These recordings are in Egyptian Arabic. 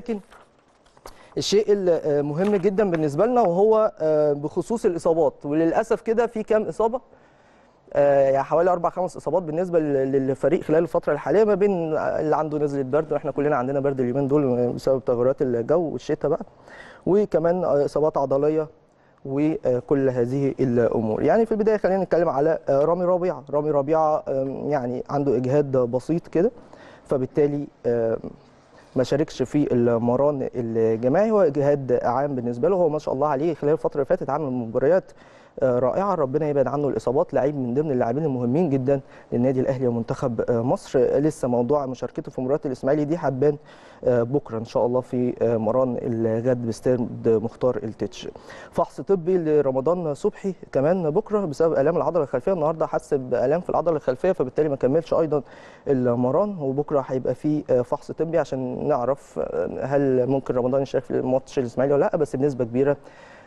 لكن الشيء المهم جدا بالنسبه لنا وهو بخصوص الاصابات وللاسف كده في كام اصابه يعني حوالي اربع خمس اصابات بالنسبه للفريق خلال الفتره الحاليه ما بين اللي عنده نزله برد واحنا كلنا عندنا برد اليومين دول بسبب تغيرات الجو والشتاء بقى وكمان اصابات عضليه وكل هذه الامور يعني في البدايه خلينا نتكلم على رامي ربيعه رامي ربيعه يعني عنده اجهاد بسيط كده فبالتالي ما شاركش في المران الجماعي هو اجهاد عام بالنسبه له هو ما شاء الله عليه خلال الفتره اللي فاتت عمل مباريات رائعه ربنا يبعد عنه الاصابات لعيب من ضمن اللاعبين المهمين جدا للنادي الاهلي ومنتخب مصر لسه موضوع مشاركته في مباريات الاسماعيلي دي هتبان بكره ان شاء الله في مران الغد باستاد مختار التتش فحص طبي لرمضان صبحي كمان بكره بسبب الام العضله الخلفيه النهارده حس بالام في العضله الخلفيه فبالتالي ما كملش ايضا المران وبكره هيبقى في فحص طبي عشان نعرف هل ممكن رمضان يشارك في الماتش الاسماعيلي ولا لا بس بنسبه كبيره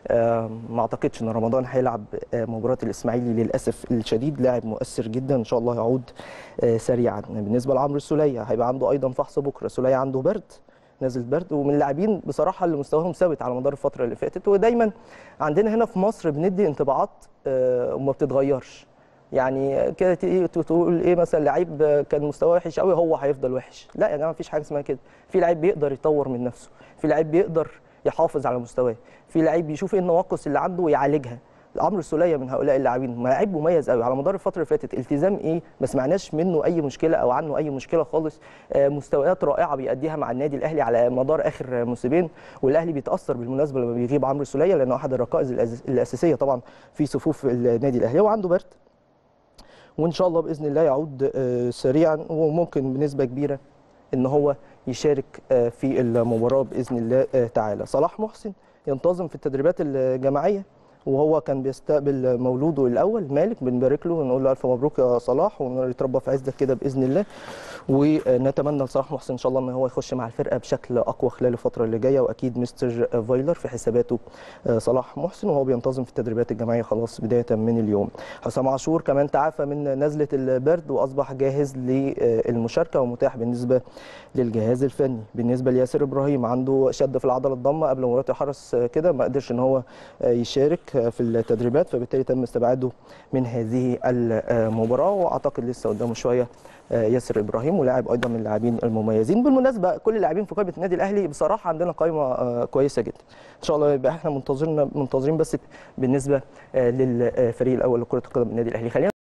ما اعتقدش ان رمضان هيلعب مباراه الاسماعيلي للاسف الشديد لاعب مؤثر جدا ان شاء الله يعود سريعا بالنسبه لعمرو السوليه هيبقى عنده ايضا فحص بكره سوليه عنده برد نازل برد ومن اللاعبين بصراحه اللي مستواهم ثابت على مدار الفتره اللي فاتت ودايما عندنا هنا في مصر بندي انطباعات وما بتتغيرش يعني كده تقول ايه مثلا لعيب كان مستواه وحش قوي هو هيفضل وحش لا يا جماعه مفيش حاجه اسمها كده في لعيب بيقدر يطور من نفسه في لعيب بيقدر يحافظ على مستواه في لعيب بيشوف ايه النواقص اللي عنده ويعالجها عمرو السوليه من هؤلاء اللاعبين لعيب مميز قوي على مدار الفتره اللي فاتت التزام ايه ما سمعناش منه اي مشكله او عنه اي مشكله خالص مستويات رائعه بيأديها مع النادي الاهلي على مدار اخر موسمين والاهلي بيتاثر بالمناسبه لما بيغيب عمرو السوليه لانه احد الركائز الاساسيه طبعا في صفوف النادي الاهلي وعنده برد وان شاء الله باذن الله يعود سريعا وممكن بنسبه كبيره ان هو يشارك في المباراه باذن الله تعالى صلاح محسن ينتظم في التدريبات الجماعيه وهو كان بيستقبل مولوده الاول مالك بنبارك له ونقول له الف مبروك يا صلاح ويتربى في عزك كده باذن الله ونتمنى لصلاح محسن ان شاء الله ان هو يخش مع الفرقه بشكل اقوى خلال الفتره اللي جايه واكيد مستر فايلر في حساباته صلاح محسن وهو بينتظم في التدريبات الجماعيه خلاص بدايه من اليوم حسام عاشور كمان تعافى من نزله البرد واصبح جاهز للمشاركه ومتاح بالنسبه للجهاز الفني بالنسبه لياسر ابراهيم عنده شد في العضله الضمه قبل مباراه الحرس كده ما قدرش ان هو يشارك في التدريبات فبالتالي تم استبعاده من هذه المباراه واعتقد لسه قدامه شويه ياسر ابراهيم ولاعب ايضا من اللاعبين المميزين بالمناسبه كل اللاعبين في قائمه النادي الاهلي بصراحه عندنا قائمه كويسه جدا ان شاء الله يبقى احنا منتظرين منتظرين بس بالنسبه للفريق الاول لكره القدم النادي الاهلي خلينا